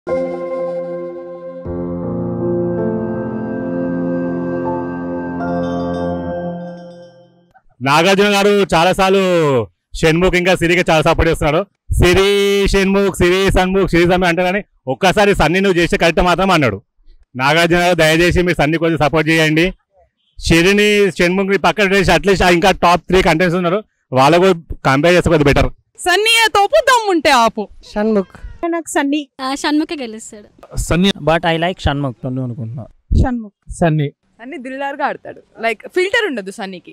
నాగార్జున గారు చాలా సార్లు షణ్ముఖ్ ఇంకా సిరికి చాలా సపోర్ట్ చేస్తున్నాడు సిరి షణ్ముఖ్ సిరి సన్ముఖ్ సిరి సన్ముఖ్ అంటే కానీ ఒక్కసారి సన్ని నువ్వు చేస్తే కరెక్ట్ మాత్రం అన్నాడు నాగార్జున గారు దయచేసి మీరు సన్ని కొంచెం సపోర్ట్ చేయండి షిరిని షణ్ముఖ్ ని పక్కన చేసి అట్లీస్ట్ ఇంకా టాప్ త్రీ కంటెంట్స్ ఉన్నారు వాళ్ళకు కంపేర్ చేస్తే కొద్దిగా బెటర్ సన్నీ తోపు దమ్ముంటే ఆపు షణ్ముఖ్ నాకు సన్నీ షణ్ముఖ గెలుస్తాడు Sunny but I like Shanmukh అనుకుంటున్నా షణ్ముఖ్ సన్నీ సన్నీ దిల్దార్గా ఆడతాడు లైక్ ఫిల్టర్ ఉండదు సన్నీకి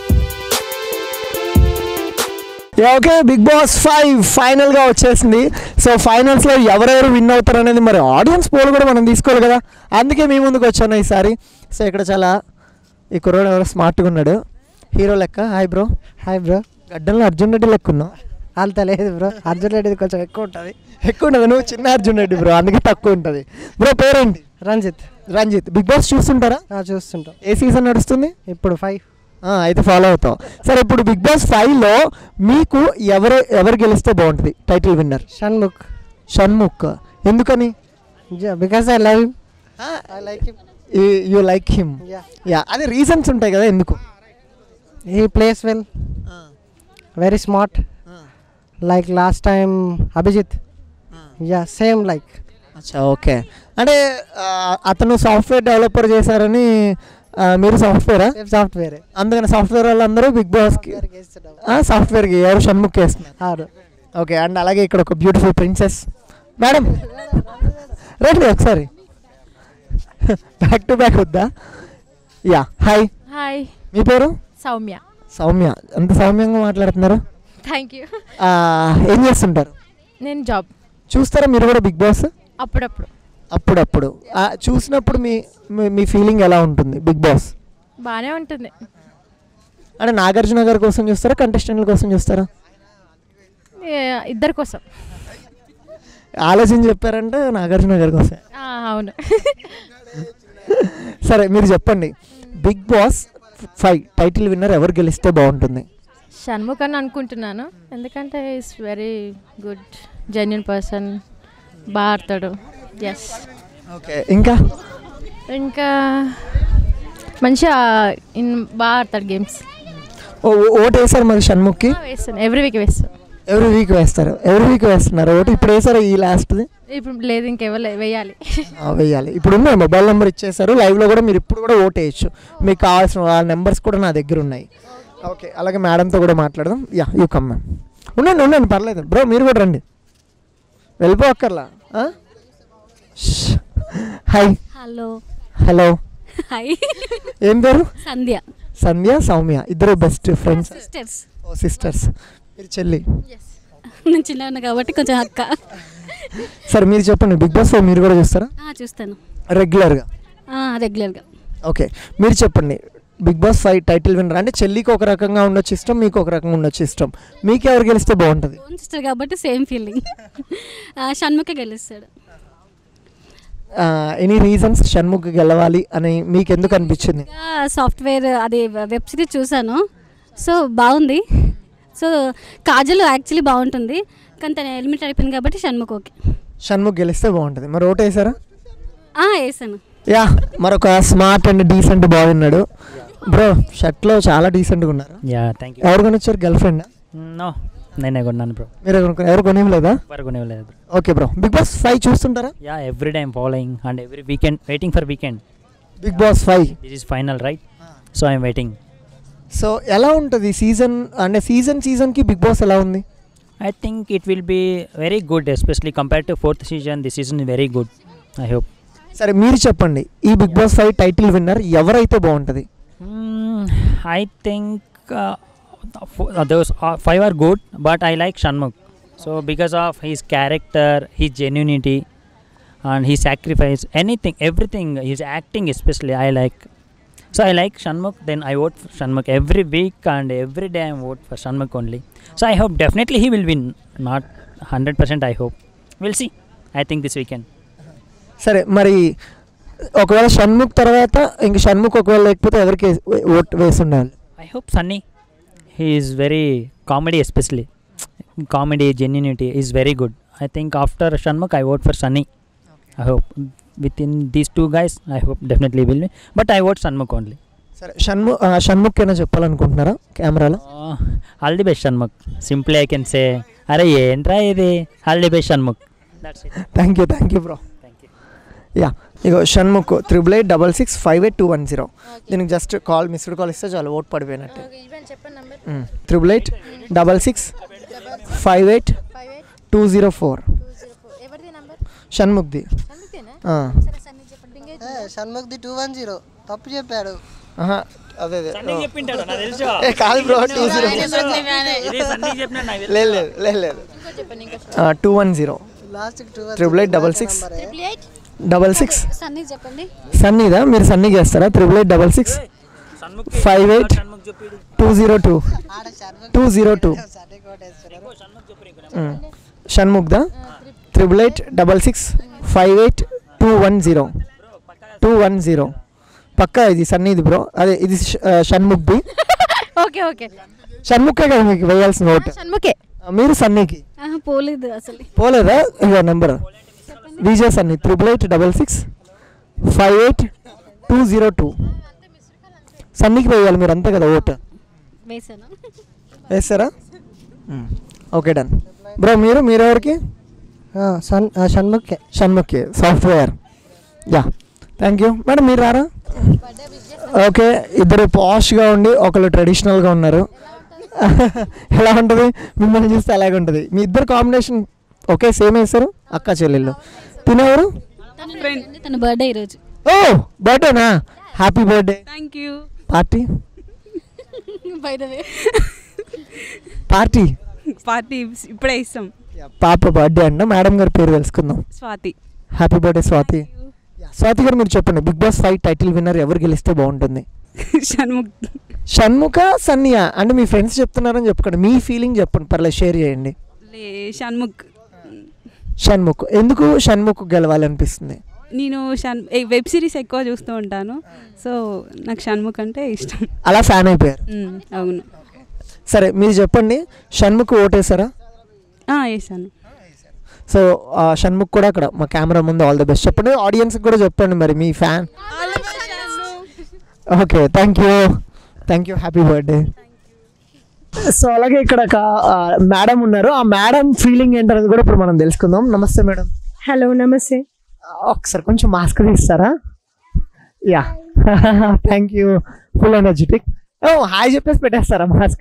okay big boss five final గా వచ్చేసింది సో ఫైనల్స్ లో ఎవరెవరు విన్ అవుతారు అనేది మరి ఆడియన్స్ పోల్ కూడా మనం తీసుకోవాలి కదా అందుకే మీ ముందుకు వచ్చాను ఈసారి సో ఇక్కడ చాలా ఈ కుర్రోడు ఎవరో స్మార్ట్గా ఉన్నాడు హీరో లెక్క హాయ్ బ్రో హాయ్ బ్రో గడ్డంలో అర్జున్ రెడ్డి లెక్క ఉన్నావు అంత లేదు బ్రో అర్జున్ రెడ్డి కొంచెం ఎక్కువ ఉంటుంది ఎక్కువ ఉంటుంది నువ్వు చిన్న అర్జున్ రెడ్డి బ్రో అందుకే తక్కువ ఉంటుంది బ్రో పేరేంటి రంజిత్ రంజిత్ బిగ్ బాస్ చూస్తుంటారా చూస్తుంటాం ఏ సీజన్ నడుస్తుంది ఇప్పుడు ఫైవ్ అయితే ఫాలో అవుతాం సరే ఇప్పుడు బిగ్ బాస్ ఫైవ్లో మీకు ఎవరు ఎవరు గెలిస్తే బాగుంటుంది టైటిల్ విన్నర్ షణ్ముఖ్ షణ్ముఖ్ ఎందుకని because I love I like you like him yeah అదే రీజన్స్ ఉంటాయి కదా ఎందుకు he plays well very smart like last time abhijit yeah same like అచ్చా ఓకే అంటే ఆ, అతను సాఫ్ట్వేర్ డెవలపర్ చేశారని ఆ, మీరు సాఫ్ట్వేరా software అందుకని సాఫ్ట్వేర్ వాళ్ళందరూ బిగ్ బాస్కి సాఫ్ట్వేర్కి ఎవరు షణ్ముఖ్ వేస్తున్నారు అవును ఓకే అండ్ అలాగే ఇక్కడ ఒక బ్యూటిఫుల్ ప్రిన్సెస్ మేడం రండి ఒకసారి బ్యాక్ టు బ్యాక్ వద్దా యా హాయ్ హాయ్ మీ పేరు సౌమ్య సౌమ్య అంత సౌమ్యంగా మాట్లాడుతున్నారు థ్యాంక్ యూ ఆ, ఏం చేస్తుంటారు నేను జాబ్ చూస్తారా మీరు కూడా బిగ్ బాస్ అప్పుడప్పుడు అప్పుడప్పుడు ఆ, చూసినప్పుడు మీ మీ- మీ ఫీలింగ్ ఎలా ఉంటుంది బిగ్ బాస్ బాగానే ఉంటుంది అంటే నాగార్జున గారి కోసం చూస్తారా కంటెస్టెంట్ల కోసం చూస్తారా ఏ, ఇద్దరి కోసం ఆలోచన చెప్పారంటే నాగార్జున గారి కోసం ఆ, అవును సరే మీరు చెప్పండి big boss five title winner ఎవరు గెలిస్తే బాగుంటుంది షణ్ముఖ్ అని అనుకుంటున్నాను ఎందుకంటే is very good genuine person బాగా ఆడతాడు ఎస్ ఓకే ఇంకా ఇంకా మంచిగా ఇన్ బాగా ఆడతాడు గేమ్స్ ఓ- ఓ- ఓటు వేసారు మరి షణ్ముఖ్కి వేస్తాను ఎవ్రీ వీక్ వేస్తాను ఎవ్రీ వీక్ వేస్తారు ఎవ్రీ వీక్ వేస్తున్నారు ఓటు ఇప్పుడు వేసారు ఈ లాస్ట్ది ఇప్పుడు లేదు ఇంకెవరు వేయాలి వేయాలి ఇప్పుడు ఉన్నాయి మొబైల్ నెంబర్ ఇచ్చేసారు లైవ్లో కూడా మీరు ఇప్పుడు కూడా ఓటు వేయచ్చు మీకు కావాల్సిన ఆ నెంబర్స్ కూడా నా దగ్గర ఉన్నాయి ఓకే అలాగే మేడంతో కూడా మాట్లాడదాం యా యూ కమ్ మ్యామ్ ఉండండి ఉండండి పర్లేదు బ్రో మీరు కూడా రండి వెళ్ళిపోక్కర్లా హాయ్ హలో హలో హాయ్ ఏం పేరు సంధ్య సంధ్య సౌమ్య ఇద్దరు బెస్ట్ ఫ్రెండ్స్ సిస్టర్స్ ఓ సిస్టర్స్ మీరు చెల్లి నేను చిన్న ఉన్నా కాబట్టి కొంచెం అక్క సరే మీరు చెప్పండి బిగ్ బాస్ మీరు కూడా చూస్తారా ఆ, చూస్తాను రెగ్యులర్గా రెగ్యులర్గా ఓకే మీరు చెప్పండి big boss five title winner అంటే చెల్లికి ఒక రకంగా ఉండొచ్చు ఇష్టం మీకు ఒక రకంగా ఉండొచ్చు ఇష్టం మీకు ఎవరు గెలిస్తే బాగుంటుంది ఓన్ సిస్టర్ కాబట్టి సేమ్ ఫీలింగ్ షణ్ముఖ గెలుస్తాడు ఎనీ రీజన్స్ షణ్ముఖ్ గెలవాలి అని మీకు ఎందుకు అనిపించింది సాఫ్ట్వేర్ అది వెబ్ సిరీస్ చూసాను సో బాగుంది సో కాజల్ యాక్చువల్లీ బాగుంటుంది కానీ తను ఎలిమినేట్ అయిపోయింది కాబట్టి షణ్ముఖ్ ఓకే షణ్ముఖ్ గెలిస్తే బాగుంటుంది మరి ఓటు వేసారా ఆ, వేసాను యా మరొక స్మార్ట్ అండ్ డీసెంట్ బాయ్ ఉన్నాడు బ్రో షర్ట్లో చాలా డీసెంట్గా ఉన్నారు యా థ్యాంక్ యూ ఎవరు కొనొచ్చారు గర్ల్ ఫ్రెండ్ నో నేనే కొన్నాను బ్రో మీరు కొనుక్కున్నారు ఎవరు కొనివ్వలేదా వరకు లేదు bro okay bro big boss five చూస్తుంటారా yeah every time following and every weekend waiting for weekend big boss five this is final right so I'm waiting so ఎలా ఉంటుంది సీజన్ అంటే సీజన్ సీజన్కి బిగ్ బాస్ ఎలా ఉంది I think it will be very good especially compare to fourth season this season very good I hope సరే మీరు చెప్పండి ఈ big boss five title winner ఎవరైతే బాగుంటుంది I think those five are good but I like Shanmukh so because of his character his genuinity and he sacrifice anything everything his acting especially I like so I like Shanmukh then I vote for Shanmukh every week and every day I vote for Shanmukh only so I hope definitely he will win not hundred percent I hope will see I think this weekend సరే మరి ఒకవేళ షణ్ముఖ్ తర్వాత ఇంక షణ్ముఖ్ ఒకవేళ లేకపోతే ఎవరికి vote వేసి ఉండాలి I hope Sunny. He is very comedy, especially comedy, genuinity is very good. I think after Shanmukh, I vote for Sunny. I hope within these two guys, I hope definitely will be. But I vote Shanmugh only. సరే షణ్ము ఆ, షణ్ముఖ్ ఏమైనా చెప్పాలనుకుంటున్నారా కెమెరాలో Uh, all the best, Shanmugh. Simply, I can say, అరే ఏంట్రా ఇది all the best Shanmukh that's it thank you thank you bro thank you yeah ఇగో Shanmukh triple eight double six five eight two one zero దీనికి just call missed call ఇస్తే చాలు vote పడిపోయినట్టు triple eight double six five eight two zero four షణ్ముఖ్ది ఆ. షణ్ముఖ్ది two one zero తప్పు చెప్పాడు ఆహా, అదే అదే ఓ. చెప్పింటాడు నాకు తెలుసు ఏ, కాదు బ్రో టూ జీరో ఇది సన్నీ చెప్పిన నాకు తెలుసు. లేదు లేదు లేదు లేదు two one zero last two triple eight double six double six Sunny చెప్పండి సన్నీదా మీరు సన్నీ చేస్తారా triple eight double six Shanmukh five eight Shanmukh చెప్పిడు two zero two two zero two షణ్ముఖ్దా triple eight double six five eight two one zero two one zero పక్కా ఇది సన్నీది bro అదే ఇది ష- ఆ, షణ్ముఖ్ది ఓకే ఓకే షణ్ముఖే కదా మీకు వేయాల్సిన ఓటు షణ్ముఖే ఆ, మీరు సన్నీకి ఆహా, పోలేదు అసలు పోలేదా ఇగో number Vijay Sunny triple eight double six five eight two zero two సన్నీకి వేయాలి మీరు అంతే కదా ఓటు వేసాను వేస్తారా ఓకే డన్ బ్రో మీరు మీరెవరికి సన్ షణ్ముఖ్కే షణ్ముఖి software yeah thank you madam మీరు రారా ఓకే ఇద్దరు పాష్గా ఉండి ఒకళ్ళు ట్రెడిషనల్గా ఉన్నారు ఎలా ఉంటుంది మిమ్మల్ని చూస్తే అలాగే ఉంటుంది మీ ఇద్దరు కాంబినేషన్ ఓకే సేమ్ వేస్తారు అక్క చెల్లెళ్ళు తినేవారు తన బర్త్డే ఈరోజు ఓ బర్త్డేనా happy birthday thank you party by the way party party ఇప్పుడే ఇస్తాం పాప బర్త్డే అంట మేడం గారి పేరు తెలుసుకుందాం స్వాతి హ్యాపీ బర్త్డే స్వాతి స్వాతి గారు మీరు చెప్పండి big boss five title winner ఎవరు గెలిస్తే బాగుంటుంది షణ్ముఖ్ షణ్ముఖ సన్నియా అంటే మీ ఫ్రెండ్స్ చెప్తున్నారని చెప్పండి మీ ఫీలింగ్ చెప్పండి పర్లేదు షేర్ చేయండి లే షణ్ముఖ్ షణ్ముఖ్ ఎందుకు షణ్ముఖ్ గెలవాలనిపిస్తుంది నేను షన్ వెబ్ సిరీస్ ఎక్కువ చూస్తూ ఉంటాను సో నాకు షణ్ముఖ్ అంటే ఇష్టం అలా ఫ్యాన్ అయిపోయారు మ్మ్, అవును సరే మీరు చెప్పండి షణ్ముఖ్ ఓటేసారా వేసాను సో ఆ, షణ్ముఖ్ కూడా అక్కడ మా కెమెరా ముందు ఆల్ ది బెస్ట్ చెప్పండి ఆడియన్స్కి కూడా చెప్పండి మరి మీ fan okay thank you thank you happy birthday so అలాగే ఇక్కడ ఒక మేడం ఉన్నారు ఆ మేడం ఫీలింగ్ ఏంటనేది కూడా ఇప్పుడు మనం తెలుసుకుందాం నమస్తే మేడం హలో నమస్తే ఒకసారి కొంచెం మాస్క్ తీస్తారా yeah thank you full energetic ఓ హాయ్ చెప్పేసి పెట్టేస్తారా మాస్క్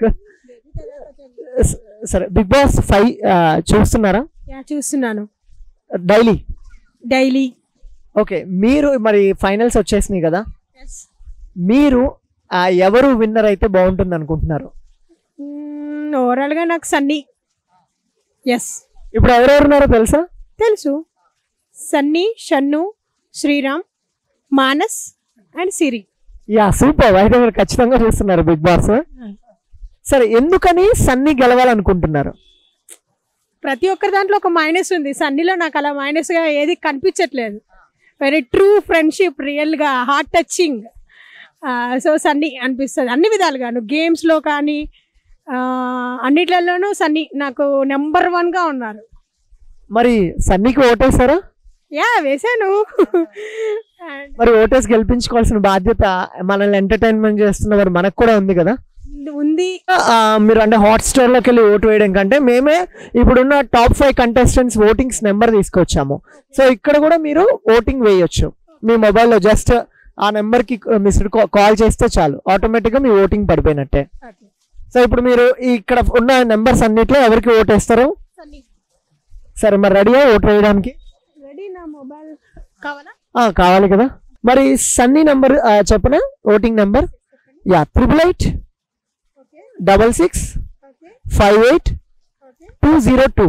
సరే బిగ్ బాస్ ఫైవ్ చూస్తున్నారా యా చూస్తున్నాను డైలీ డైలీ ఓకే మీరు మరి ఫైనల్స్ వచ్చేసినాయి కదా మీరు ఆ, ఎవరు విన్నర్ అయితే బాగుంటుంది అనుకుంటున్నారు ఓవరాల్గా నాకు సన్నీ ఎస్ ఇప్పుడు ఎవరెవరు ఉన్నారో తెలుసా తెలుసు Sunny Shannu Sriram Manas and Siri yeah super అయితే మీరు ఖచ్చితంగా చూస్తున్నారు బిగ్ బాస్ సరే ఎందుకని సన్నీ గెలవాలనుకుంటున్నారు ప్రతి ఒక్కరి దాంట్లో ఒక మైనస్ ఉంది సన్నీలో నాకు అలా మైనస్గా ఏది కనిపించట్లేదు వెరీ ట్రూ ఫ్రెండ్షిప్ రియల్గా హార్ట్ టచింగ్ సో సన్నీ అనిపిస్తుంది అన్ని విధాలుగాను గేమ్స్లో కానీ ఆ, అన్నిట్లలోనూ సన్నీ నాకు నెంబర్ వన్గా ఉన్నారు మరి సన్నీకి ఓటేసారా యా వేశాను And మరి ఓటేసి గెలిపించుకోవాల్సిన బాధ్యత మనల్ని ఎంటర్టైన్మెంట్ చేస్తున్న మరి మనకు కూడా ఉంది కదా ఉంది ఆ, మీరు అంటే హాట్స్టార్ లోకి వెళ్ళి ఓటు వేయడం కంటే మేమే ఇప్పుడున్న top five contestants votings number తీసుకొచ్చాము సో ఇక్కడ కూడా మీరు ఓటింగ్ వేయొచ్చు మీ మొబైల్లో జస్ట్ ఆ నెంబర్కి మిస్డ్ కాల్ చేస్తే చాలు ఆటోమేటిక్గా మీ ఓటింగ్ పడిపోయినట్టే సో ఇప్పుడు మీరు ఈ ఇక్కడ ఉన్న నెంబర్స్ అన్నిట్లో ఎవరికి ఓటేస్తారు సరే మరి రెడీయా ఓటు వేయడానికి రెడీ నా మొబైల్ కావాలా ఆ, కావాలి కదా మరి సన్నీ నెంబర్ చెప్పనా voting number yeah triple eight double six five eight two zero two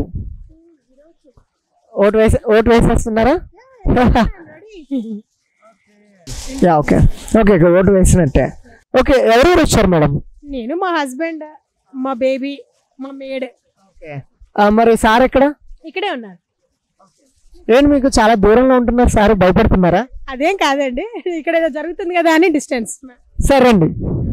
vote వేసే ఓటు వేసేస్తున్నారా yeah okay okay okay vote వేసినట్టే ఓకే ఎవరెవరు వచ్చారు మేడం నేను మా హస్బెండ్ మా బేబీ మా మేడ్ ఓకే మరి సార్ ఎక్కడ ఇక్కడే ఉన్నారు ఏంటి మీకు చాలా దూరంలో ఉంటున్నారు సార్ భయపడుతున్నారా అదేం కాదండి ఇక్కడ ఏదో జరుగుతుంది కదా అని డిస్టెన్స్ సరే అండి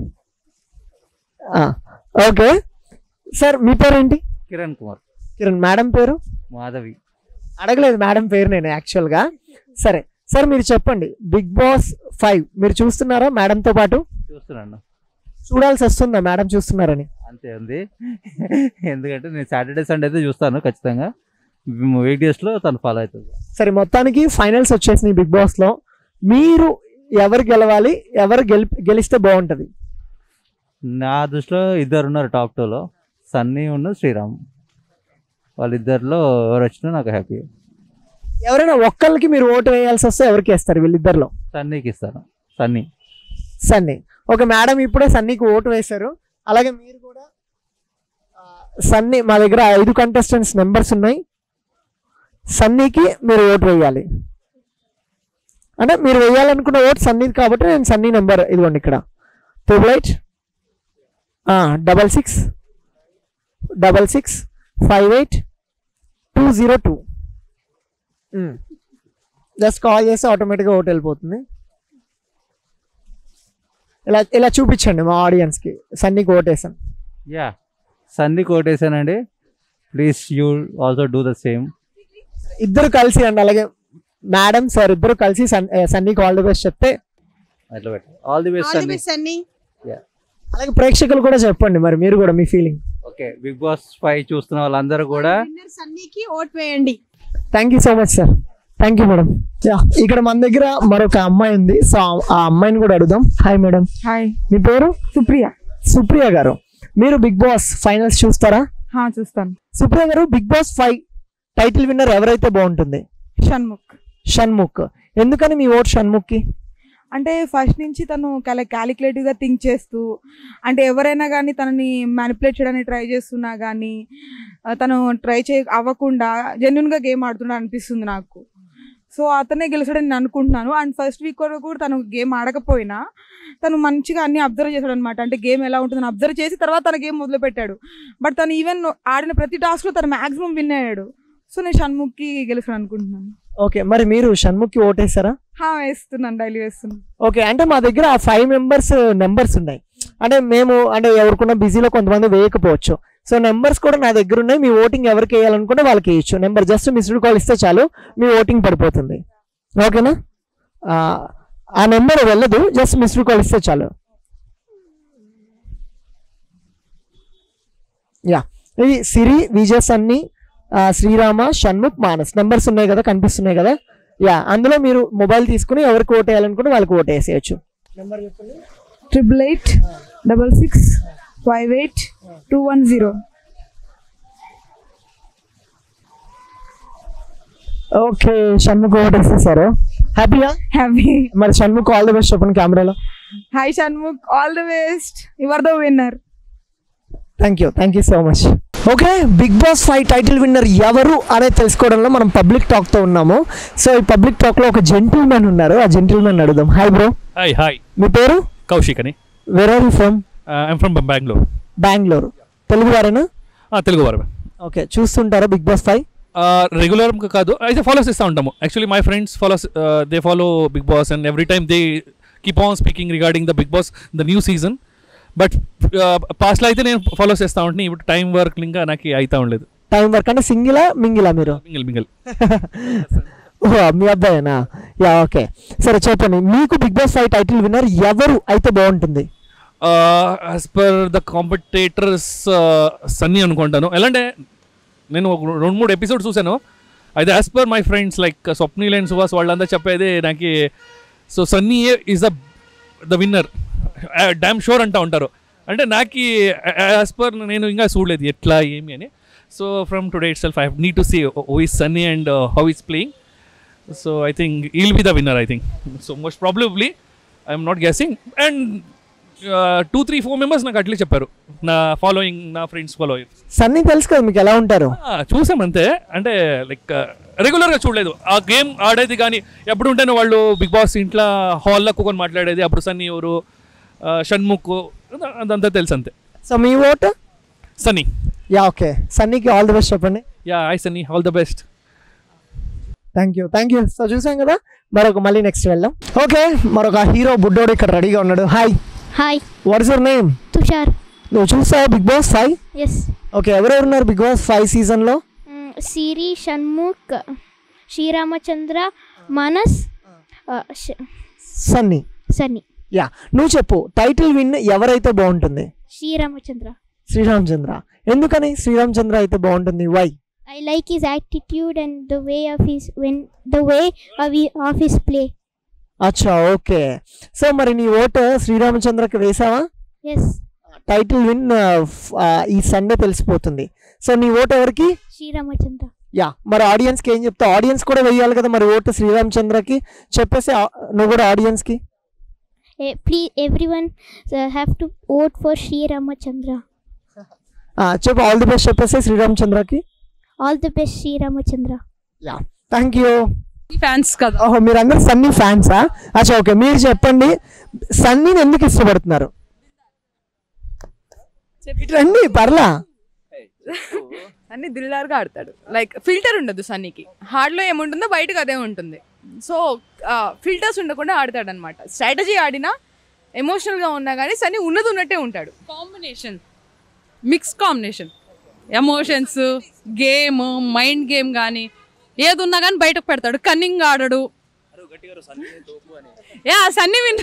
ఆ, ఓకే సార్ మీ పేరేంటి కిరణ్ కుమార్ కిరణ్ మేడం పేరు మాధవి అడగలేదు మేడం పేరు నేను యాక్చువల్గా సరే సార్ మీరు చెప్పండి బిగ్ బాస్ ఫైవ్ మీరు చూస్తున్నారా మేడంతో పాటు చూస్తున్నాను చూడాల్సి వస్తుందా మేడం చూస్తున్నారని అంతే ఉంది ఎందుకంటే నేను సాటర్డే సండే అయితే చూస్తాను ఖచ్చితంగా వీక్ డేస్లో తను ఫాలో అవుతుంది సరే మొత్తానికి ఫైనల్స్ వచ్చేసినాయి బిగ్ బాస్ లో మీరు ఎవరు గెలవాలి ఎవరు గెలి గెలిస్తే బాగుంటది నా దృష్టిలో ఇద్దరు ఉన్నారు టాప్ టూలో సన్నీ ఉన్న శ్రీరామ్ వాళ్ళిద్దరిలో ఎవరు వచ్చినా నాకు హ్యాపీ ఎవరైనా ఒక్కరికి మీరు ఓటు వేయాల్సి వస్తే ఎవరికి వేస్తారు వీళ్ళిద్దరిలో సన్నీకి ఇస్తాను సన్నీ సన్నీ ఓకే మేడం ఇప్పుడే సన్నీకి ఓటు వేశారు అలాగే మీరు కూడా ఆ, సన్నీ మా దగ్గర ఐదు కంటెస్టెంట్స్ నెంబర్స్ ఉన్నాయి సన్నీకి మీరు ఓటు వేయాలి అంటే మీరు వేయాలనుకున్న ఓటు సన్నీది కాబట్టి నేను సన్నీ నెంబర్ ఇదిగోండి ఇక్కడ triple eight double six double six five eight two zero two just call చేస్తే ఆటోమేటిక్గా ఓటు వెళ్ళిపోతుంది ఇలా ఇలా చూపించండి మా ఆడియన్స్కి సన్నీకి ఓటేసాను యా సన్నీ కోటేశానండి please you also do the same ఇద్దరు కలిసి అండి అలాగే మేడం సార్ ఇద్దరు కలిసి సన్ ఏ, సన్నీకి ఆల్ ది బెస్ట్ చెప్తే అట్లా పెట్టు all the best Sunny Sunny అలాగే ప్రేక్షకులు కూడా చెప్పండి మరి మీరు కూడా మీ feeling okay big boss five చూస్తున్న వాళ్ళందరూ కూడా సన్నీకి ఓట్ వేయండి thank you so much sir thank you madam ఇక్కడ మన దగ్గర మరొక అమ్మాయి ఉంది సో ఆ- ఆ అమ్మాయిని కూడా అడుగుదాం హాయ్ మేడం హాయ్ మీ పేరు సుప్రియ సుప్రియ గారు మీరు బిగ్ బాస్ ఫైనల్స్ చూస్తారా హా చూస్తాను సుప్రియ గారు big boss five title winner ఎవరైతే బాగుంటుంది షణ్ముఖ్ షణ్ముఖ్ ఎందుకని మీ ఓట్ షణ్ముఖ్కి అంటే ఫస్ట్ నుంచి తను చాలా క్యాలిక్యులేటివ్గా థింక్ చేస్తూ అంటే ఎవరైనా కానీ తనని మ్యానిపులేట్ చేయడానికి ట్రై చేస్తున్నా కానీ ఆ, తను ట్రై చే అవ్వకుండా జెన్యున్గా గేమ్ ఆడుతున్నా అనిపిస్తుంది నాకు సో అతనే గెలిచాడని నేను అనుకుంటున్నాను అండ్ ఫస్ట్ వీక్ వరకు కూడా తను గేమ్ ఆడకపోయినా తను మంచిగా అన్ని అబ్జర్వ్ చేశాడు అనమాట అంటే గేమ్ ఎలా ఉంటుందని అబ్జర్వ్ చేసి తర్వాత తన గేమ్ మొదలుపెట్టాడు బట్ తను ఈవెన్ ఆడిన ప్రతి టాస్క్లో తను మాక్సిమం విన్ అయ్యాడు సో నేను షణ్ముఖ్కి గెలిచాడు అనుకుంటున్నాను ఓకే మరి మీరు షణ్ముఖ్కి ఓటేస్తారా హా వేస్తున్నాను డైలీ వేస్తున్నాను ఓకే అంటే మా దగ్గర ఆ ఫైవ్ మెంబర్స్ నెంబర్స్ ఉన్నాయి అంటే మేము అంటే ఎవరికున్న బిజీలో కొంతమంది వేయకపోవచ్చు సో నెంబర్స్ కూడా నా దగ్గర ఉన్నాయి మీ ఓటింగ్ ఎవరికి వేయాలనుకుంటే వాళ్ళకి వేయచ్చు నెంబర్ జస్ట్ మిస్డ్ కాల్ ఇస్తే చాలు మీ ఓటింగ్ పడిపోతుంది ఓకేనా ఆ, ఆ నెంబర్ వెళ్ళదు జస్ట్ మిస్డ్ కాల్ ఇస్తే చాలు యా ఇది సిరి విజయ్ సన్ని ఆ, శ్రీరామ షణ్ముఖ్ మానస్ నెంబర్స్ ఉన్నాయి కదా కనిపిస్తున్నాయి కదా యా అందులో మీరు మొబైల్ తీసుకుని ఎవరికి ఓట్ వేయాలనుకుంటే వాళ్ళకి ఓట్ వేసేయచ్చు నెంబర్ చెప్పండి triple eight double six five eight two one zero okay Shanmukh vote వేసేసారు హ్యాపీగా హ్యాపీ మరి షణ్ముఖ్ ఆల్ ది బెస్ట్ చెప్పండి కెమెరాలో hi Shanmukh all the best you are the winner thank you thank you so much okay big boss five title winner ఎవరు అనేది తెలుసుకోవడంలో మనం public టాక్తో ఉన్నాము సో ఈ పబ్లిక్ టాక్లో ఒక జెంటిల్మెన్ ఉన్నారు ఆ జెంటిల్మెన్ అడుగుదాం హాయ్ బ్రో హాయ్ హాయ్ మీ పేరు కౌశిక్ అని where are you from I'm from Bengaluru Bengaluru Telugu వారేనా తెలుగు వారు ఓకే చూస్తుంటారా బిగ్ బాస్ ఫైవ్ రెగ్యులర్ కాదు అయితే ఫాలోస్ ఇస్తూ ఉంటాము actually my friends follows they follow big boss and every time they keep on speaking regarding the big boss the new season but పాస్ట్లో అయితే నేను ఫాలో చేస్తూ ఉంటాను ఇప్పుడు టైం వర్క్ ఇంకా నాకు అవుతా ఉండలేదు టైం వర్క్ అంటే సింగిలా మింగిలా మీరు మింగిల్ మింగిల్ ఓ మీ అబ్బాయేనా యా ఓకే సరే చెప్పండి మీకు big boss five title winner ఎవరు అయితే బాగుంటుంది as per the competitors Sunny అనుకుంటాను ఎలా అంటే నేను ఒక రెండు మూడు ఎపిసోడ్స్ చూశాను అయితే as per my friends like Swapnil and Suhas వాళ్ళంతా చెప్పేది నాకు so Sunny is the the winner damn sure అంటా ఉంటారు అంటే నాకు యాజ్ పర్ నేను ఇంకా చూడలేదు ఎట్లా ఏమి అని so from today itself I need to see how is Sunny and how is playing so I think he'll be the winner I think so most probably I'm not guessing and two three four members నాకు అట్లే చెప్పారు నా following నా friends following Sunny తెలుసు కదా మీకు ఎలా ఉంటారు చూసాం అంతే అంటే లైక్ రెగ్యులర్గా చూడలేదు ఆ గేమ్ ఆడేది కానీ ఎప్పుడు ఉంటేనే వాళ్ళు బిగ్ బాస్ ఇంట్లో హాల్లో కూకొని మాట్లాడేది అప్పుడు సన్నీ ఎవరు ఆ, షణ్ముఖ్ అదంతా తెలుసు అంతే సో మీ ఓట్ సన్నీ యా ఓకే సన్నీకి ఆల్ ది బెస్ట్ చెప్పండి yeah I Sunny all the best thank you thank you so చూసాం కదా మరొక మళ్ళీ నెక్స్ట్ వెళ్దాం ఓకే మరొక హీరో బుడ్డోడు ఇక్కడ రెడీగా ఉన్నాడు hi hi what is your name Tushar నువ్వు చూసావా big boss five yes okay ఎవరెవరు ఉన్నారు బిగ్ బాస్ ఫైవ్ సీజన్లో సిరి షణ్ముఖ్ శ్రీరామచంద్ర మనస్ ఆ, శ- సన్నీ సన్నీ యా నువ్వు చెప్పు టైటిల్ విన్ ఎవరైతే బాగుంటుంది శ్రీరామచంద్ర శ్రీరామచంద్ర ఎందుకని శ్రీరామచంద్ర అయితే బాగుంటుంది why I like his attitude and the way of his when the way of his, of his play. అచ్చా ఓకే సో మరి నీ ఓటు శ్రీరామచంద్రకి వేసావా Yes, టైటిల్ విన్ ఈ సండే తెలిసిపోతుంది సో నీ ఓటు ఎవరికి Sriramachandra. యా మరి ఆడియన్స్కి ఏం చెప్తావు ఆడియన్స్ కూడా వేయాలి కదా మరి ఓటు శ్రీరామచంద్రకి చెప్పేసి ఆ- నువ్వు కూడా ఆడియన్స్కి Eh, please, everyone uh, have to vote for Sriramachandra. చెప్పు ఆల్ ది బెస్ట్ చెప్పేసి శ్రీరామచంద్రకి All the best, Sriramachandra. Yeah thank you fans కదా ఓహో మీరందరూ సన్నీ ఫ్యాన్సా అచ్చా ఓకే మీరు చెప్పండి సన్నీని ఎందుకు ఇష్టపడుతున్నారు ఇటు రండి పర్లా సన్నీ దిల్దార్గా ఆడతాడు లైక్ ఫిల్టర్ ఉండదు సన్నీకి హార్డ్లో ఏముంటుందో బయటకు అదే ఉంటుంది సో ఫిల్టర్స్ ఉండకుండా ఆడతాడు అనమాట స్ట్రాటజీ ఆడినా ఎమోషనల్గా ఉన్నా కానీ సన్నీ ఉన్నది ఉన్నట్టే ఉంటాడు combination mix combination emotions game mind game కానీ ఏది ఉన్నా కానీ బయటకు పెడతాడు కన్నింగ్ ఆడడు యా సన్నీ విన్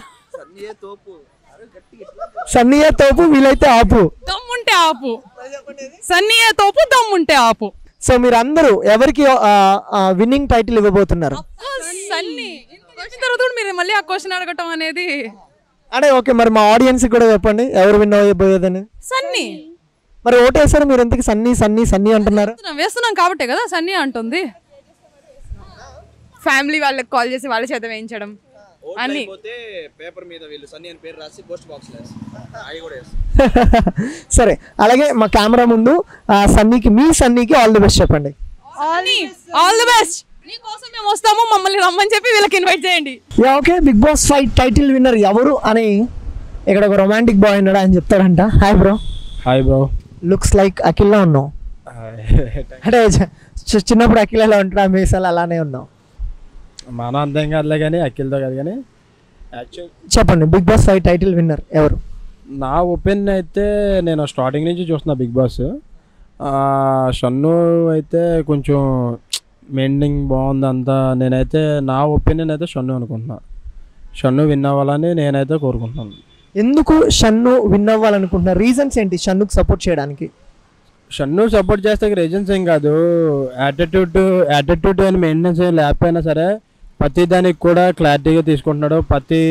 సన్నీయే తోపు వీలైతే ఆపు దమ్ముంటే ఆపు సన్నీయే తోపు దమ్ముంటే ఆపు సో మీరందరూ ఎవరికి విన్నింగ్ టైటిల్ ఇవ్వబోతున్నారు సన్నీ వచ్చిన తర్వాత కూడా మీరు మళ్ళీ ఆ క్వశ్చన్ అడగటం అనేది అంటే ఓకే మరి మా ఆడియన్స్ కూడా చెప్పండి ఎవరు విన్ అవ్వబోయేదని సన్నీ మరి ఓటేసారు మీరు ఎందుకు సన్నీ సన్నీ సన్నీ అంటున్నారు వేస్తున్నాం వేస్తున్నాం కాబట్టే కదా సన్నీ అంటుంది ఫ్యామిలీ వాళ్ళకి కాల్ చేసి వాళ్ళ చేత వేయించడం అన్ని పేపర్ మీద వీళ్ళు సన్నీ అని పేరు రాసి పోస్ట్ బాక్స్ అవి కూడా సరే అలాగే మా కెమెరా ముందు ఆ, సన్నీకి మీ సన్నీకి ఆల్ ది బెస్ట్ చెప్పండి ఆల్ ది బెస్ట్ నీకోసం మేము వస్తాము మమ్మల్ని రమ్మని చెప్పి వీళ్ళకి ఇన్వైట్ చేయండి yeah okay big boss five title winner ఎవరు అని ఇక్కడ ఒక రొమాంటిక్ బాయ్ ఉన్నాడు అని చెప్తాడంట hi bro hi bro looks like అఖిల్లా ఉన్నావు అంటే చి- చిన్నప్పుడు అఖిల్ ఎలా ఉంటాడు ఆ మీసాలు అలానే ఉన్నావు మన అంతం కాదులే కానీ అఖిల్తో కాదు కానీ యాక్చువల్ చెప్పండి big boss five title winner ఎవరు నా ఒపీనియన్ అయితే నేను స్టార్టింగ్ నుంచి చూస్తున్నా బిగ్ బాస్ ఆ, షన్ను అయితే కొంచెం మెండింగ్ బాగుంది అంతా నేనైతే నా ఒపీనియన్ అయితే షన్ను అనుకుంటున్నా షన్ను విన్ అవ్వాలని నేనైతే కోరుకుంటున్నాను ఎందుకు షన్ను విన్ అవ్వాలనుకుంటున్నారు రీజన్స్ ఏంటి షన్నుకు సపోర్ట్ చేయడానికి షన్ను సపోర్ట్ చేస్తే రీజన్స్ ఏం కాదు యాటిట్యూడ్ యాటిట్యూడ్ అని మెయింటెనెన్స్ ఏం లేకపోయినా సరే ప్రతి దానికి కూడా క్లారిటీగా తీసుకుంటున్నాడు ప్రతి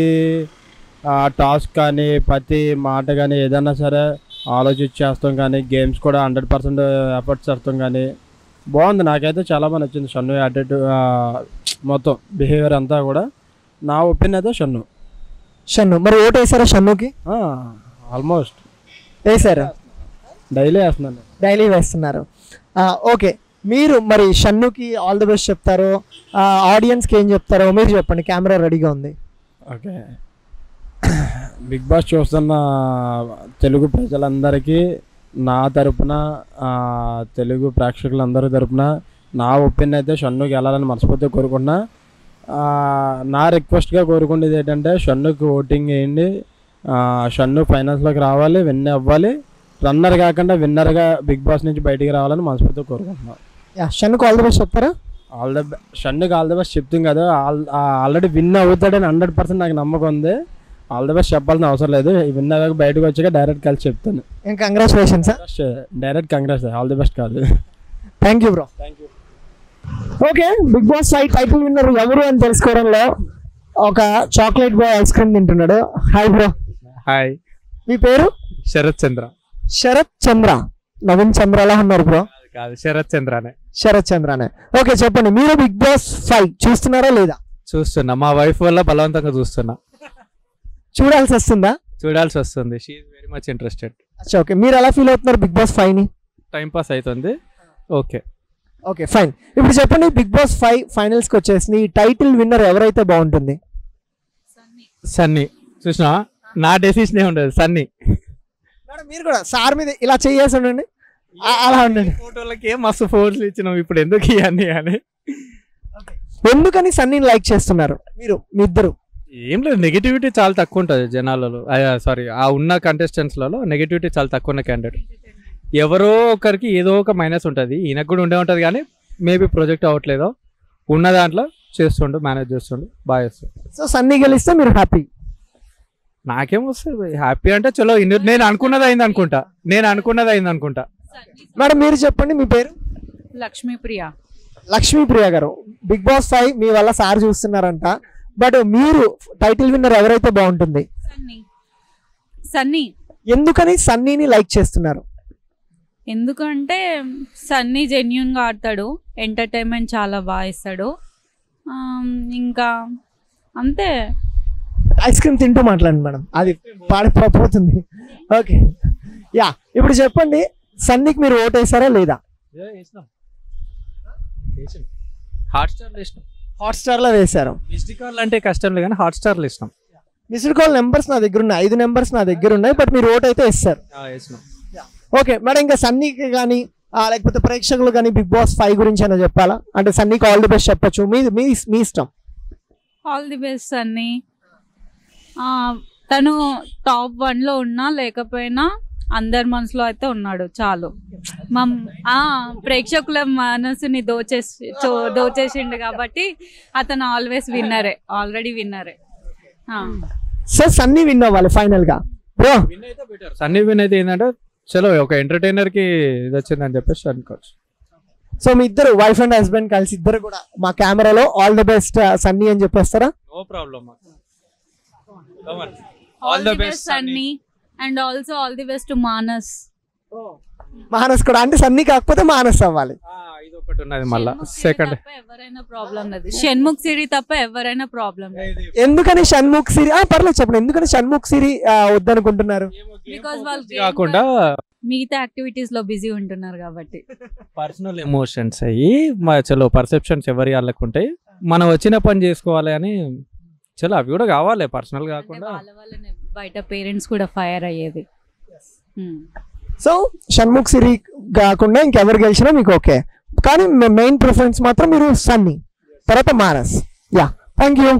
టాస్క్ కానీ ప్రతి మాట కానీ ఏదైనా సరే ఆలోచించి చేస్తాం కానీ గేమ్స్ కూడా హండ్రెడ్ పర్సెంట్ ఎఫర్ట్స్ చేస్తాం కానీ బాగుంది నాకైతే చాలా బాగా నచ్చింది షన్ను యాటిట్యూడ్ మొత్తం బిహేవియర్ అంతా కూడా నా ఒపీనియన్ అయితే షన్ను షన్ను మరి ఓటు వేసారా షన్నుకి ఆల్మోస్ట్ వేసారా డైలీ వేస్తున్నాను డైలీ వేస్తున్నారు ఆ, ఓకే మీరు మరి షన్నుకి ఆల్ ది బెస్ట్ చెప్తారో ఆ, ఆడియన్స్కి ఏం చెప్తారో మీరు చెప్పండి కెమెరా రెడీగా ఉంది ఓకే బిగ్ బాస్ చూస్తున్న తెలుగు ప్రజలందరికీ నా తరపున ఆ, తెలుగు ప్రేక్షకులందరి తరపున నా ఒపీనియన్ అయితే షన్నుకి వెళ్ళాలని మనస్ఫూర్తిగా కోరుకుంటున్నా ఆ, నా రిక్వెస్ట్గా కోరుకునేది ఏంటంటే షన్నుకి ఓటింగ్ వేయండి ఆ, షన్ను ఫైనల్స్లోకి రావాలి విన్ అవ్వాలి రన్నర్ కాకుండా విన్నర్గా బిగ్ బాస్ నుంచి బయటికి రావాలని మనస్ఫూర్తిగా కోరుకుంటున్నాను యా షన్నుకి ఆల్ ది బెస్ట్ చెప్తారా ఆల్ ద షన్నుకి ఆల్ ద బెస్ట్ చెప్తుంది కదా ఆల్ ఆల్రెడీ విన్ అవుతాడని హండ్రెడ్ పర్సెంట్ నాకు నమ్మకం ఉంది ఆల్ ద బెస్ట్ చెప్పాల్సిన అవసరం లేదు విన్ అవ్వక బయటకు వచ్చాక డైరెక్ట్ కలిసి చెప్తాను ఏం congratulations direct congrats all the best కాదు thank you bro okay big boss five title winner ఎవరు అని తెలుసుకోవడంలో ఒక చాక్లెట్ బాయ్ ఐస్ క్రీమ్ తింటున్నాడు హాయ్ బ్రో హాయ్ మీ పేరు శరత్ చంద్ర శరత్ చంద్ర నవీన్ చంద్ర ఎలా ఉన్నారు బ్రో కాదు శరత్ చంద్రనే శరత్ చంద్రనే ఓకే చెప్పండి మీరు బిగ్ బాస్ ఫైవ్ చూస్తున్నారా లేదా చూస్తున్నా మా వైఫ్ వల్ల బలవంతంగా చూస్తున్నా చూడాల్సి వస్తుందా చూడాల్సి వస్తుంది షీ వెరీ మచ్ ఇంట్రెస్టెడ్ అచ్చా ఓకే మీరు ఎలా ఫీల్ అవుతున్నారు బిగ్ బాస్ ఫైవ్ ని టైం పాస్ అవుతుంది ఓకే ఓకే ఫైన్ ఇప్పుడు చెప్పండి బిగ్ బాస్ ఫైవ్ ఫైనల్స్ కి వచ్చేసింది ఈ టైటిల్ విన్నర్ ఎవరైతే బాగుంటుంది సన్నీ చూసినా నా డెసిషనే ఉండదు సన్నీ మీరు కూడా సార్ మీద ఇలా చేయాల్సి ఉండండి ఆ- అలా ఉండండి ఫోటోలకి ఏం మస్తు ఫోటోలు ఇచ్చినాం ఇప్పుడు ఎందుకు ఇవన్నీ అని ఎందుకని సన్నీని లైక్ చేస్తున్నారు మీరు మీ ఇద్దరు ఏం లేదు నెగిటివిటీ చాలా తక్కువ ఉంటుంది జనాలలో సారీ ఆ ఉన్న కంటెస్టెంట్స్లలో నెగిటివిటీ చాలా తక్కువ ఉన్న క్యాండిడేట్ ఎవరో ఒకరికి ఏదో ఒక మైనస్ ఉంటుంది ఈయనకు కూడా ఉండే ఉంటుంది కానీ మేబీ ప్రొజెక్ట్ అవ్వట్లేదో ఉన్న దాంట్లో చేస్తుండు మేనేజ్ చేస్తుండు బాగా చేస్తుండు సో సన్నీ గెలిస్తే మీరు హ్యాపీ నాకేం వస్తుంది హ్యాపీ అంటే చలో ఇన్ని- నేను అనుకున్నది అయింది అనుకుంటా నేను అనుకున్నది అయింది అనుకుంటా మేడం మీరు చెప్పండి మీ పేరు లక్ష్మీప్రియ లక్ష్మీప్రియ గారు బిగ్ బాస్ ఫైవ్ మీ వల్ల సార్ చూస్తున్నారంట బట్ మీరు టైటిల్ విన్నర్ ఎవరైతే బాగుంటుంది సన్నీ ఎందుకని సన్నీని లైక్ చేస్తున్నారు ఎందుకంటే సన్నీ జెన్యున్గా ఆడతాడు ఎంటర్టైన్మెంట్ చాలా బాగా ఇస్తాడు ఆమ్, ఇంకా అంతే ఐస్ క్రీమ్ తింటూ మాట్లాడండి మేడం అది పాడిపోతుంది ఓకే యా ఇప్పుడు చెప్పండి సన్నీకి మీరు ఓట్ వేసారా లేదా హాట్ స్టార్లో ఇష్టం హాట్ స్టార్ లో వేశారు మిస్డ్ కాల్ అంటే కష్టం లేదు కానీ హాట్ స్టార్లో ఇష్టం మిస్డ్ కాల్ నెంబర్స్ నా దగ్గర ఉన్నాయి ఐదు నెంబర్స్ నా దగ్గర ఉన్నాయి బట్ మీరు ఓట్ అయితే ఇస్తారు ఇష్టం ఓకే మేడం ఇంకా సన్నీకి కానీ లేకపోతే ప్రేక్షకులు కానీ బిగ్ బాస్ ఫైవ్ గురించి అయినా చెప్పాలా అంటే సన్నీకి ఆల్ ది బెస్ట్ చెప్పొచ్చు మీ మీ మీ ఇష్టం ఆల్ ది బెస్ట్ సన్నీ ఆ, తను టాప్ వన్లో ఉన్నా లేకపోయినా అందరి మనసులో అయితే ఉన్నాడు చాలు మా ఆ, ప్రేక్షకుల మనసుని దోచేసి చో- దోచేసిండు కాబట్టి అతను ఆల్వేస్ విన్నరే ఆల్రెడీ విన్నరే సో సన్నీ విన్ అవ్వాలి ఫైనల్ గా బ్రో సన్నీ విన్ అయితే ఏంటంటే చలో ఒక ఎంటర్టైనర్ కి ఇది వచ్చిందని చెప్పేసి అనుకోవచ్చు సో మీ ఇద్దరు వైఫ్ అండ్ హస్బెండ్ కలిసి ఇద్దరు కూడా మా కెమెరాలో ఆల్ ది బెస్ట్ సన్నీ అని చెప్పేస్తారా no problem all the best Sunny and also all the best to Manas Manas కూడా అంటే సన్నీ కాకపోతే మానస్ అవ్వాలి ఒకటి ఉన్నది మళ్ళా సెకండ్ ఎవరైనా ప్రాబ్లం లేదు షణ్ముఖ్ సిరి తప్ప ఎవరైనా ప్రాబ్లం లేదు ఎందుకని షణ్ముఖ్ సిరి ఆ, పర్లేదు చెప్పండి ఎందుకని షణ్ముఖ్ సిరి ఆ, వద్దనుకుంటున్నారు బికాస్ వాళ్ళు కాకుండా మిగతా యాక్టివిటీస్ లో బిజీ ఉంటున్నారు కాబట్టి పర్సనల్ ఎమోషన్స్ అయ్యి మా చలో పర్సెప్షన్స్ ఎవరి వాళ్ళకు ఉంటాయి మనం వచ్చిన పని చేసుకోవాలి అని చలో అవి కూడా కావాలి పర్సనల్ కాకుండా వాళ్ళ వల్లనే బయట పేరెంట్స్ కూడా ఫైర్ అయ్యేది Hmm. సో షణ్ముఖ్ సిరి కాకుండా ఇంకెవరు గెలిచినా మీకు ఓకే కానీ మెయిన్ ప్రిఫరెన్స్ మాత్రం మీరు సన్నీ తర్వాత Manas yeah thank you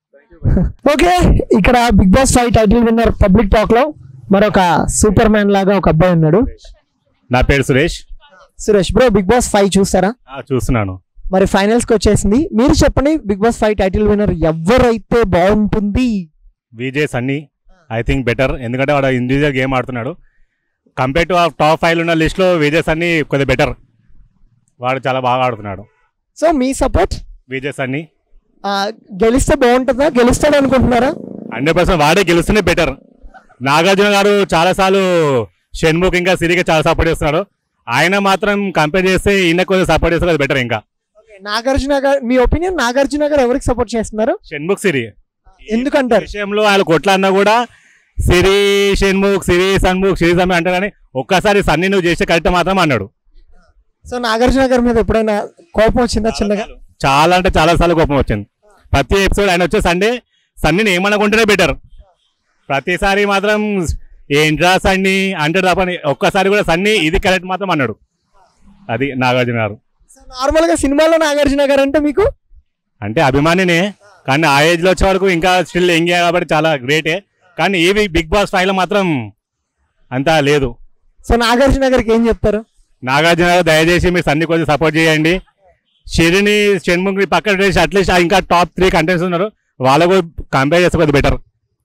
okay ఇక్కడ big boss five title winner public talk లో మరొక సూపర్ మ్యాన్ లాగా ఒక అబ్బాయి ఉన్నాడు నా పేరు Suresh Suresh bro big boss five చూస్తారా ఆ, చూస్తున్నాను మరి ఫైనల్స్ కి వచ్చేసింది మీరు చెప్పండి big boss five title winner ఎవరైతే బాగుంటుంది Vijay Sunny I think better ఎందుకంటే వాడు ఇండివిజువల్ గేమ్ ఆడుతున్నాడు కంపేర్ టు టాప్ ఫైవ్ ఉన్న లిస్ట్లో విజయ్ సన్నీ కొద్దిగా బెటర్ వాడు చాలా బాగా ఆడుతున్నాడు సో మీ సపోర్ట్ విజయ్ సన్నీ గెలిస్తే బాగుంటుందా గెలుస్తాడు అనుకుంటున్నారా హండ్రెడ్ పర్సెంట్ వాడే గెలుస్తూనే బెటర్ నాగార్జున గారు చాలాసార్లు షణ్ముఖ్ ఇంకా సిరిగా చాలా సపోర్ట్ చేస్తున్నాడు ఆయన మాత్రం కంపేర్ చేస్తే ఈయన కొద్దిగా సపోర్ట్ చేస్తే బెటర్ ఇంకా నాగార్జున గారు మీ ఒపీనియన్ నాగార్జున గారు ఎవరికి సపోర్ట్ చేస్తున్నారు షణ్ముఖ్ సిరి ఎందుకంటారు విషయంలో వాళ్ళు కొట్లాడినా కూడా సిరి షణ్ముఖ్ సిరి సన్ముఖ్ సిరి సన్ముఖ్ అంటారు కానీ ఒక్కసారి సన్నీ నువ్వు చేసే కరెక్ట్ మాత్రం అన్నాడు సో నాగార్జున గారి మీద ఎప్పుడైనా కోపం వచ్చిందా చిన్నగా చాలా అంటే చాలా సార్లు కోపం వచ్చింది ప్రతి ఎపిసోడ్ ఆయన వచ్చే సండే సన్నీని ఏమనుకుంటేనే బెటర్ ప్రతిసారి మాత్రం ఏంట్రా సన్నీ అంటాడు తప్ప ఒక్కసారి కూడా సన్నీ ఇది కరెక్ట్ మాత్రం అన్నాడు అది నాగార్జున గారు నార్మల్ గా సినిమాలో నాగార్జున గారు అంటే మీకు అంటే అభిమానినే కానీ ఆ ఏజ్ లో వచ్చే వరకు ఇంకా స్టిల్ ఎంగే కాబట్టి చాలా గ్రేటే కానీ ఈ బిగ్ బాస్ ఫైవ్ లో మాత్రం అంతా లేదు సో నాగార్జున గారికి ఏం చెప్తారు నాగార్జున గారు దయచేసి మీరు సన్ని కొంచెం సపోర్ట్ చేయండి షిరిని షణ్ముఖి పక్కన చేసి అట్లీస్ట్ ఇంకా టాప్ త్రీ కంటెంట్స్ ఉన్నారు వాళ్ళకు కంపేర్ చేస్తే కొద్దిగా బెటర్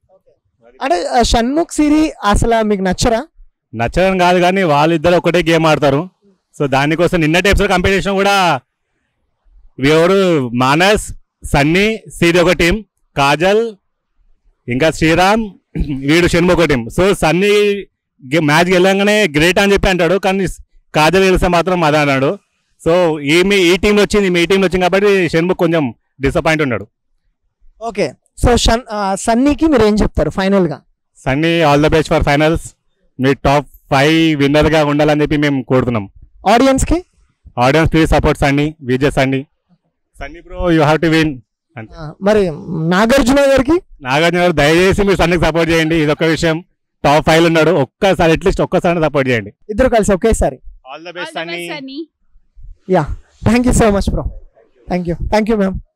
అంటే ఆ, షణ్ముఖ్ సిరి అసలు మీకు నచ్చరా నచ్చడం కాదు కానీ వాళ్ళిద్దరు ఒకటే గేమ్ ఆడతారు సో దానికోసం నిన్నటి ఎపిసోడ్ కంపేర్ చేసినా కూడా ఎవరు మానస్ సన్నీ సీది ఒక టీం కాజల్ ఇంకా శ్రీరామ్ వీడు షణ్ముఖ్ ఒక టీం సో సన్నీ మ్యాచ్ వెళ్ళంగానే గ్రేట్ అని చెప్పి అంటాడు కానీ కాజల్ గెలిస్తే మాత్రం అదే అన్నాడు సో ఈమె ఈ టీంలో వచ్చింది మీ టీంలో వచ్చింది కాబట్టి షణ్ముఖ్ కొంచెం డిసప్పాయింట్ ఉన్నాడు ఓకే సో షన్ ఆ, సన్నీకి మీరు ఏం చెప్తారు ఫైనల్ గా Sunny all the best for finals మీ టాప్ ఫైవ్ విన్నర్గా ఉండాలని చెప్పి మేము కోరుతున్నాం ఆడియన్స్ కి audience please support Sunny Vijay Sunny Sunny bro you have to win ఆ, మరి నాగార్జున గారికి నాగార్జున గారు దయచేసి మీరు సన్నీకి సపోర్ట్ చేయండి ఇది ఒక విషయం టాప్ ఫైవ్ ఉన్నాడు ఒక్కసారి అట్లీస్ట్ ఒక్కసారి సపోర్ట్ చేయండి ఇద్దరు కలిసి ఒకేసారి all the best Sunny yeah thank you so much bro thank you thank you ma'am